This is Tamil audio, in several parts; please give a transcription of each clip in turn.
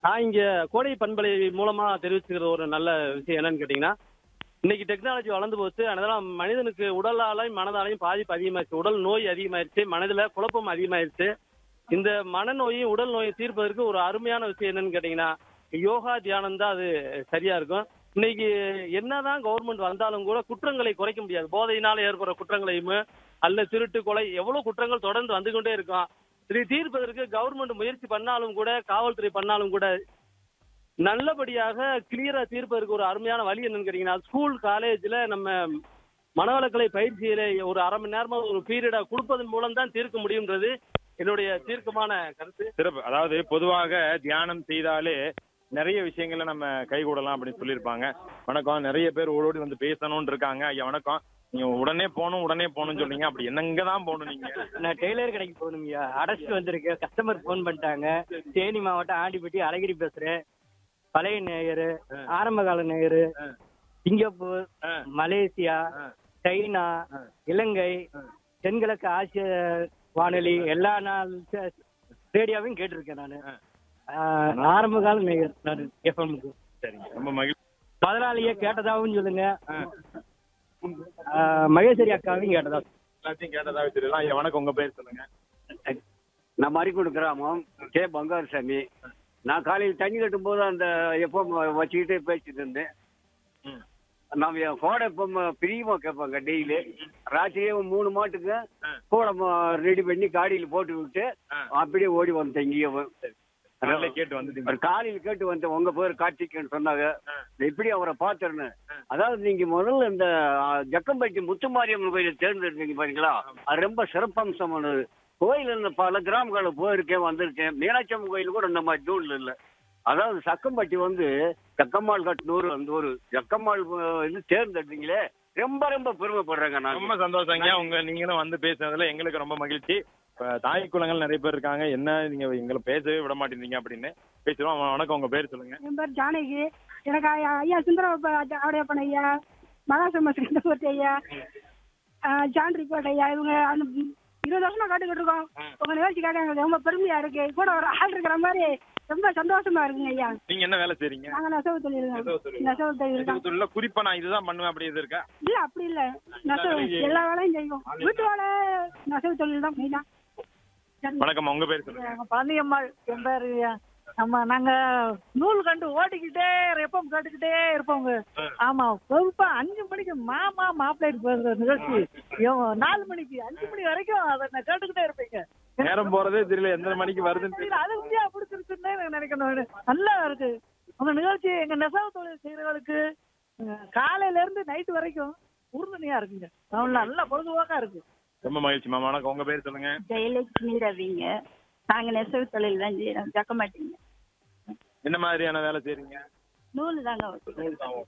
நான் இங்க கோடை பண்பலை மூலமா தெரிவிச்சுக்கிற ஒரு நல்ல விஷயம் என்னன்னு கேட்டீங்கன்னா இன்னைக்கு டெக்னாலஜி வளர்ந்து போச்சு அதனால மனிதனுக்கு உடலாலையும் மனதாலையும் பாதிப்பு அதிகமாயிருச்சு உடல் நோய் அதிகமாயிருச்சு மனதுல குழப்பம் அதிகமாயிருச்சு இந்த மனநோயும் உடல் நோயை தீர்ப்பதற்கு ஒரு அருமையான விஷயம் என்னன்னு கேட்டீங்கன்னா யோகா தியானம் தான் அது சரியா இருக்கும் இன்னைக்கு என்னதான் கவர்மெண்ட் வந்தாலும் கூட குற்றங்களை குறைக்க முடியாது போதையினால ஏற்படுற குற்றங்களையும் அல்ல திருட்டு கொலை எவ்வளவு குற்றங்கள் தொடர்ந்து வந்து கொண்டே இருக்கும் இதை தீர்ப்பதற்கு கவர்மெண்ட் முயற்சி பண்ணாலும் கூட காவல்துறை பண்ணாலும் கூட நல்லபடியாக கிளியரா தீர்ப்பதற்கு ஒரு அருமையான வழி என்னன்னு கேட்டீங்கன்னா ஸ்கூல் காலேஜ்ல நம்ம மனவளக்கலை பயிற்சியில ஒரு அரை மணி நேரமா ஒரு பீரியடா கொடுப்பதன் மூலம் தான் தீர்க்க முடியுன்றது என்னுடைய தீர்க்கமான கருத்து சிறப்பு அதாவது பொதுவாக தியானம் செய்தாலே நிறைய விஷயங்களை நம்ம கைகூடலாம் அப்படின்னு சொல்லியிருப்பாங்க வணக்கம் நிறைய பேர் ஓடோடி வந்து பேசணும்னு இருக்காங்க ஐயா வணக்கம் நீங்க உடனே போகணும் உடனே போகணும்னு சொல்றீங்க அப்படி என்னங்க தான் போகணும் நீங்க நான் டெய்லர் கடைக்கு போகணுங்கய்யா அடைச்சிட்டு வந்திருக்கேன் கஸ்டமர் ஃபோன் பண்ணிட்டாங்க தேனி மாவட்டம் ஆண்டிப்பட்டி அழகிரி பேசுறேன் பழைய நேயரு ஆரம்ப கால நேயரு சிங்கப்பூர் ஆ. மலேசியா ஆ. சைனா ஆ. இலங்கை தென்கிழக்கு ஆசிய வானொலி எல்லா நாள் ச- ரேடியோவையும் கேட்டிருக்கேன் நான் ஆரம்ப கால நேயர் நான் எஃப்எம்க்கு சரிங்க ரொம்ப மகிழ்ச்சி முதலாளியே கேட்டதாகவும் சொல்லுங்க ஆ, மகேஸ்வரி அக்காவையும் கேட்டதா எல்லாத்தையும் கேட்டதாவே தெரியலாம் ஐயா வணக்கம் உங்க பேர் சொல்லுங்க நான் மறிக்குடு கிராமம் கே பங்காரசாமி நான் காலையில் தண்ணி கட்டும் போது அந்த எப்போ வச்சுக்கிட்டே பேசிட்டு இருந்தேன் ம். நான் என் கோடை இப்போ பிரியமா கேட்பாங்க டெய்லி ராத்திரியே ஒரு மூணு மாட்டுக்கு கோடை ரெடி பண்ணி காடியில் போட்டு விட்டு ஆ. அப்படியே ஓடி வந்தேன் இங்கேயே காலையில கேட்டு வந்துட்டீங்க ஒரு காலையில் கேட்டு வந்தேன் உங்க பேர் கார்த்திக்னு சொன்னாங்க எப்படி அவரை பார்த்துருன்னு அதாவது நீங்க முதல்ல இந்த ஆ, ஜக்கம்பட்டி முத்துமாரியம்மன் கோயிலை தேர்ந்தெடுத்தீங்க பாத்தீங்களா அது ரொம்ப சிறப்பம்சமானது கோயில் இந்த பல கிராமங்களில் போயிருக்கேன் வந்திருக்கேன் மீனாட்சி அம்மன் கோயில் கூட இந்த மாதிரி ஜூன்ல இல்லை அதாவது சக்கம்பட்டி வந்து ஜக்கம்மாள் கட்டினூர் அந்த ஒரு ஜக்கம்மாள் ஆ, இது தேர்ந்தெடுத்தீங்களே ரொம்ப ரொம்ப பெருமைப்படுறேங்க நான் ரொம்ப சந்தோஷங்க உங்க நீங்களும் வந்து பேசுனதுல எங்களுக்கு ரொம்ப மகிழ்ச்சி இப்ப தாய் குலங்கள் நிறைய பேர் இருக்காங்க என்ன நீங்க எங்களை பேசவே விட மாட்டேங்கிறீங்க அப்படின்னு பேசுறோம் வணக்கம் உங்க பேர் சொல்லுங்க என் பேர் ஜானகி எனக்கு ஐயா ஐயா சுந்தர ஆடையப்பன் ஐயா மகாசம்ம சுந்தரமூர்த்தி ஐயா ஆ, ஜான் ரிப்போர்ட் ஐயா இவங்க அந்த இருபது வருஷமா காட்டுக்கிட்டு இருக்கோம் உங்க நிகழ்ச்சிக்காக எங்களுக்கு ரொம்ப பெருமையா இருக்கு கூட ஒரு ஆள் இருக்கிற மாதிரி ரொம்ப சந்தோஷமா இருக்குங்க ஐயா நீங்க என்ன வேலை செய்றீங்க நாங்க நெசவு தொழில் நெசவு தொழில். நெசவு தொழில் தான் இதுல குறிப்பா நான் இதுதான் பண்ணுவேன் அப்படி இது இருக்கா இல்ல அப்படி இல்ல நெசவு வேலையும் செய்யும். எல்லா வேலையும் செய்வோம் வீட்டு வேலை நெசவு தொழில் தான் மெயினா வணக்கம் உங்க பேர் சொல்லுங்க பழனியம்மாள் என் பேரு நம்ம நாங்க நூல் கண்டு ஓடிக்கிட்டே எப்பவும் கேட்டுக்கிட்டே இருப்போங்க ஆமா பொறுப்பா அஞ்சு மணிக்கு மாமா மாப்பிள்ளை போகிற நிகழ்ச்சி எவ- நாலு மணிக்கு அஞ்சு மணி வரைக்கும் அதை நான் கேட்டுக்கிட்டே இருப்பீங்க நேரம் போறதே தெரியல எந்த மணிக்கு வருதுன்னு தெரியல. தெரியல, அது உண்மையா பிடிச்சிருக்குன்னு எனக்கு நினைக்கணும் நல்லா இருக்கு உங்க நிகழ்ச்சி எங்க நெசவு தொழில் செய்யறவங்களுக்கு அஹ், காலையில இருந்து நைட்டு வரைக்கும் உறுதுணையா இருக்குங்க அவன் நல்லா பொழுதுபோக்கா இருக்கு ரொம்ப மகிழ்ச்சி மேம் வணக்கம் உங்க பேர் சொல்லுங்க ஜெயலட்சுமி ரவிங்க நாங்க நெசவு தொழில் தான் செய்யறோம் ஜக்க மாட்டீங்க என்ன மாதிரியான வேலை செய்றீங்க நூல் தாங்க வச்சுருக்கோம்.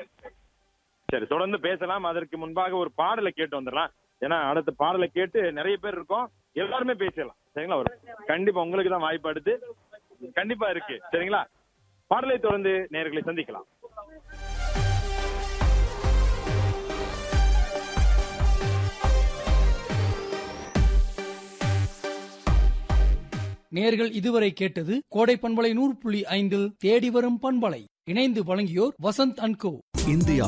சரி தொடர்ந்து பேசலாம் அதற்கு முன்பாக ஒரு பாடலை கேட்டு வந்துடலாம் ஏன்னா அடுத்த பாடலை கேட்டு நிறைய பேர் இருக்கோம் எல்லாருமே பேசலாம் சரிங்களா ஒரு கண்டிப்பா உங்களுக்கு தான் வாய்ப்பு அடுத்து கண்டிப்பா இருக்கு சரிங்களா பாடலை தொடர்ந்து நேர்களை சந்திக்கலாம் நேர்கள் இதுவரை கேட்டது கோடை பண்பலை நூறு புள்ளி ஐந்தில் தேடி வரும் பண்பலை இணைந்து வழங்கியோர் வசந்த் அன்கோ இந்தியா